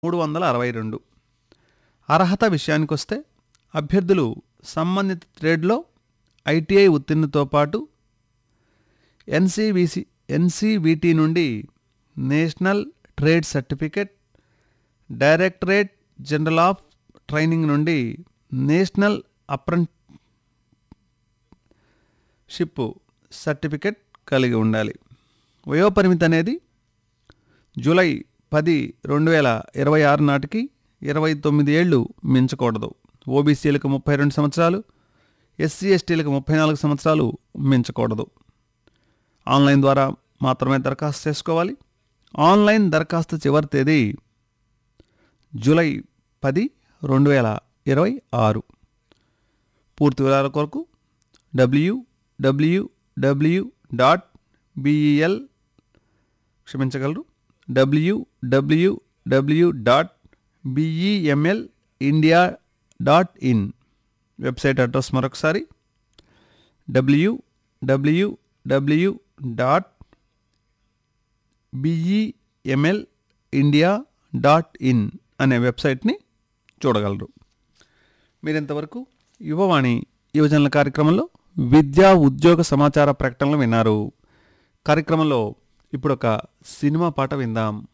మూడు వందల అరవై రెండు అర్హత విషయానికొస్తే అభ్యర్థులు సంబంధిత ట్రేడ్లో ఐటీఐ ఉత్తీర్ణతో పాటు ఎన్సీవీసీ ఎన్సీవీటీ నుండి national trade certificate directorate general of training నుండి నేషనల్ అప్రెంటిషిప్ సర్టిఫికెట్ కలిగి ఉండాలి వయోపరిమితి అనేది జూలై పది రెండు వేల ఇరవై ఆరు నాటికి ఇరవై తొమ్మిది ఏళ్ళు మించకూడదు ఓబీసీలకు ముప్పై రెండు సంవత్సరాలు ఎస్సీ ఎస్టీలకు ముప్పై నాలుగు సంవత్సరాలు మించకూడదు ఆన్లైన్ ద్వారా మాత్రమే దరఖాస్తు చేసుకోవాలి ఆన్లైన్ దరఖాస్తు చివరి తేదీ జూలై పది రెండు వేల ఇరవై ఆరు పూర్తి వివరాల కొరకు W W W dot BEL క్షమించగలరు W W W dot BEML India dot in website address మరొకసారి W W W dot BEML India dot in అనే వెబ్సైట్ని చూడగలరు మీరు ఇంతవరకు యువవాణి యువజనుల కార్యక్రమంలో విద్యా ఉద్యోగ సమాచార ప్రకటనలు విన్నారు కార్యక్రమంలో ఇప్పుడు ఒక సినిమా పాట విందాం